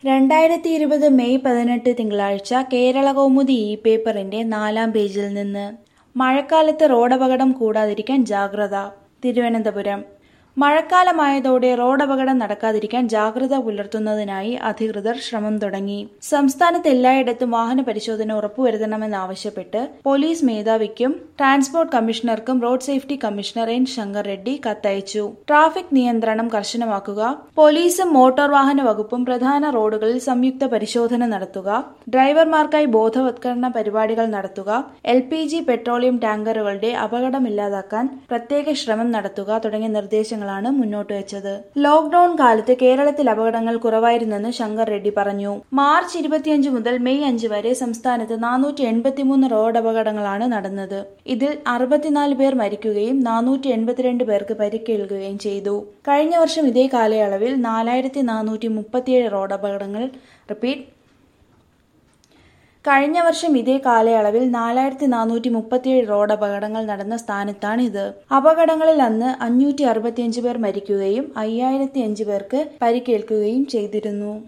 രണ്ടായിരത്തി ഇരുപത് മെയ് പതിനെട്ട് തിങ്കളാഴ്ച കേരള കൗമുദി ഇ പേപ്പറിന്റെ നാലാം പേജിൽ നിന്ന് മഴക്കാലത്ത് റോഡപകടം കൂടാതിരിക്കാൻ ജാഗ്രത തിരുവനന്തപുരം മഴക്കാലമായതോടെ റോഡപകടം നടക്കാതിരിക്കാൻ ജാഗ്രത പുലർത്തുന്നതിനായി അധികൃതർ ശ്രമം തുടങ്ങി സംസ്ഥാനത്ത് എല്ലായിടത്തും വാഹന പരിശോധന ഉറപ്പുവരുത്തണമെന്നാവശ്യപ്പെട്ട് പോലീസ് മേധാവിക്കും ട്രാൻസ്പോർട്ട് കമ്മീഷണർക്കും road safety commissioner N Shankar Reddy കത്തയച്ചു ട്രാഫിക് നിയന്ത്രണം കർശനമാക്കുക പോലീസും മോട്ടോർ വാഹന വകുപ്പും പ്രധാന റോഡുകളിൽ സംയുക്ത പരിശോധന നടത്തുക ഡ്രൈവർമാർക്കായി ബോധവത്കരണ പരിപാടികൾ നടത്തുക എൽ പി ജി പെട്രോളിയം ടാങ്കറുകളുടെ അപകടമില്ലാതാക്കാൻ പ്രത്യേക ശ്രമം നടത്തുക തുടങ്ങിയ നിർദ്ദേശങ്ങളാണ് മുന്നോട്ട് വെച്ചത് ലോക്ഡൌൺ കാലത്ത് കേരളത്തിൽ അപകടങ്ങൾ കുറവായിരുന്നെന്ന് ശങ്കർ റെഡ്ഡി പറഞ്ഞു മാർച്ച് ഇരുപത്തിയഞ്ച് മുതൽ മെയ് അഞ്ച് വരെ സംസ്ഥാനത്ത് നാനൂറ്റി എൺപത്തിമൂന്ന് റോഡ് അപകടങ്ങളാണ് നടന്നത് ഇതിൽ അറുപത്തിനാല് പേർ മരിക്കുകയും നാനൂറ്റി എൺപത്തിരണ്ട് പേർക്ക് പരിക്കേൽക്കുകയും ചെയ്തു കഴിഞ്ഞ വർഷം ഇതേ കാലയളവിൽ നാലായിരത്തി നാനൂറ്റി മുപ്പത്തിയേഴ് റോഡ് അപകടങ്ങൾ റിപ്പീറ്റ് കഴിഞ്ഞ വർഷം ഇതേ കാലയളവിൽ നാലായിരത്തി നാനൂറ്റി മുപ്പത്തിയേഴ് റോഡ് അപകടങ്ങൾ നടന്ന സ്ഥാനത്താണിത് അപകടങ്ങളിൽ അന്ന് അഞ്ഞൂറ്റി അറുപത്തിയഞ്ച് പേർ മരിക്കുകയും അയ്യായിരത്തി അഞ്ച് പേർക്ക് പരിക്കേൽക്കുകയും ചെയ്തിരുന്നു